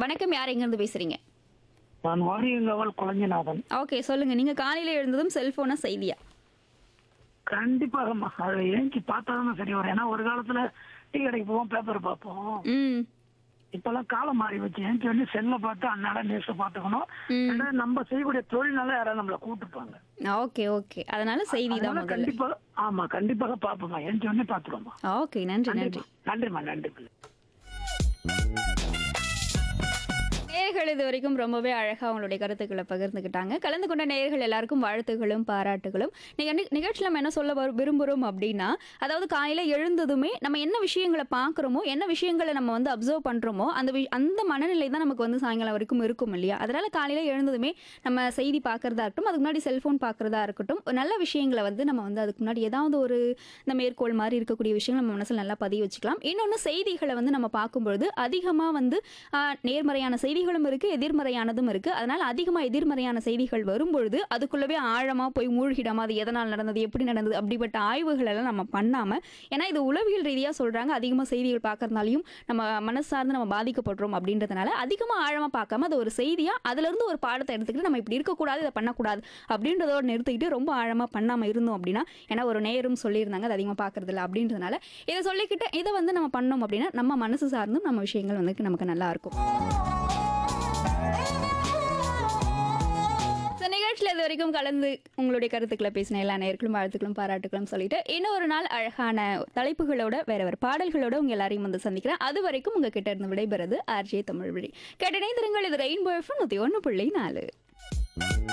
வணக்கம் யார் எங்க இருந்து பேசுறீங்க நான் வாரியங்கவல் குழஞ்சிநாதன் ஓகே சொல்லுங்க நீங்க காலையில எழுந்ததும் செல்போனா செய்தியா கண்டிப்பாக அதை ஏஞ்சி பார்த்தாதான் சரி வரும் ஏன்னா ஒரு காலத்துல டீ கடைக்கு போவோம் பேப்பர் பார்ப்போம் ம் இப்பெல்லாம் காலம் மாறி வச்சு ஏஞ்சி வந்து செல்ல பார்த்து அன்னாட நியூஸ் பார்த்துக்கணும் ரெண்டாவது நம்ம செய்யக்கூடிய தொழில்னால யாராவது நம்மளை கூப்பிட்டுப்பாங்க ஓகே ஓகே அதனால செய்தி தான் அதனால முதல்ல கண்டிப்பாக ஆமா கண்டிப்பாக பார்ப்போமா ஏஞ்சி வந்து பார்த்துருவோமா ஓகே நன்றி நன்றி நன்றிம்மா நன்றி நேயர்கள் இது வரைக்கும் ரொம்பவே அழகா அவங்களுடைய கருத்துக்களை பகிர்ந்துக்கிட்டாங்க கலந்து கொண்ட நேயர்கள் எல்லாருக்கும் வாழ்த்துகளும் பாராட்டுகளும் நீங்க நி- நிகழ்ச்சியில நம்ம என்ன சொல்ல வரு- விரும்புறோம் அப்படின்னா அதாவது காலையில எழுந்ததுமே நம்ம என்ன விஷயங்களை பார்க்குறோமோ என்ன விஷயங்களை நம்ம வந்து அப்சர்வ் பண்றோமோ அந்த வி- அந்த மனநிலை தான் நமக்கு வந்து சாயங்காலம் வரைக்கும் இருக்கும் இல்லையா அதனால காலையில எழுந்ததுமே நம்ம செய்தி பார்க்கறதா இருக்கட்டும் அதுக்கு முன்னாடி செல்போன் பார்க்கறதா இருக்கட்டும் ஒரு நல்ல விஷயங்களை வந்து நம்ம வந்து அதுக்கு முன்னாடி ஏதாவது ஒரு இந்த மேற்கோள் மாதிரி இருக்கக்கூடிய விஷயங்கள் நம்ம மனசில் நல்லா பதிய வச்சுக்கலாம் இன்னொன்று செய்திகளை வந்து நம்ம பார்க்கும்பொழுது அதிகமாக வந்து ஆஹ், நேர்மறையான செய்திகளும் இருக்கு எதிர்மறையானதும் இருக்கு அதனால அதிகமாக எதிர்மறையான செய்திகள் வரும்பொழுது அதுக்குள்ளவே ஆழமாக போய் மூழ்கிடாம அது எதனால் நடந்தது எப்படி நடந்தது அப்படிப்பட்ட ஆய்வுகள் எல்லாம் நம்ம பண்ணாம ஏன்னா இது உளவியல் ரீதியாக சொல்றாங்க அதிகமாக செய்திகள் பார்க்கறதுனாலையும் நம்ம மனசு சார்ந்து நம்ம பாதிக்கப்படுறோம் அப்படின்றதுனால அதிகமாக ஆழமாக பார்க்காம அது ஒரு செய்தியாக அதுல இருந்து ஒரு பாடத்தை எடுத்துக்கிட்டு நம்ம இப்படி இருக்கக்கூடாது இதை பண்ணக்கூடாது அப்படின்றதோட நிறுத்திக்கிட்டு ரொம்ப ஆழமாக பண்ணாமல் இருந்தோம் அப்படின்னா ஏன்னா ஒரு நேரும் சொல்லியிருந்தாங்க அது அதிகமாக பார்க்கறது இல்லை அப்படின்றதுனால இதை சொல்லிக்கிட்டு இதை வந்து நம்ம பண்ணோம் அப்படின்னா நம்ம மனசு சார்ந்தும் நம்ம விஷயங்கள் வந்து நமக்கு நல்லா இருக்கும் So, நிகழ்ச்சியில் இது வரைக்கும் கலந்து உங்களுடைய கருத்துக்களை பேசின எல்லா நேர்களும் வாழ்த்துக்களும் பாராட்டுகளும் சொல்லிட்டு இன்னொரு நாள் அழகான தலைப்புகளோட வேற வேற பாடல்களோட உங்க எல்லாரையும் வந்து சந்திக்கிறேன் அது வரைக்கும் உங்ககிட்ட இருந்து விடைபெறுது ஆர்ஜே தமிழ் வழி கேட்டனை திருங்கள் இது ரெயின்போ எஃப்எம் நூற்றி ஒன்று புள்ளி நாலு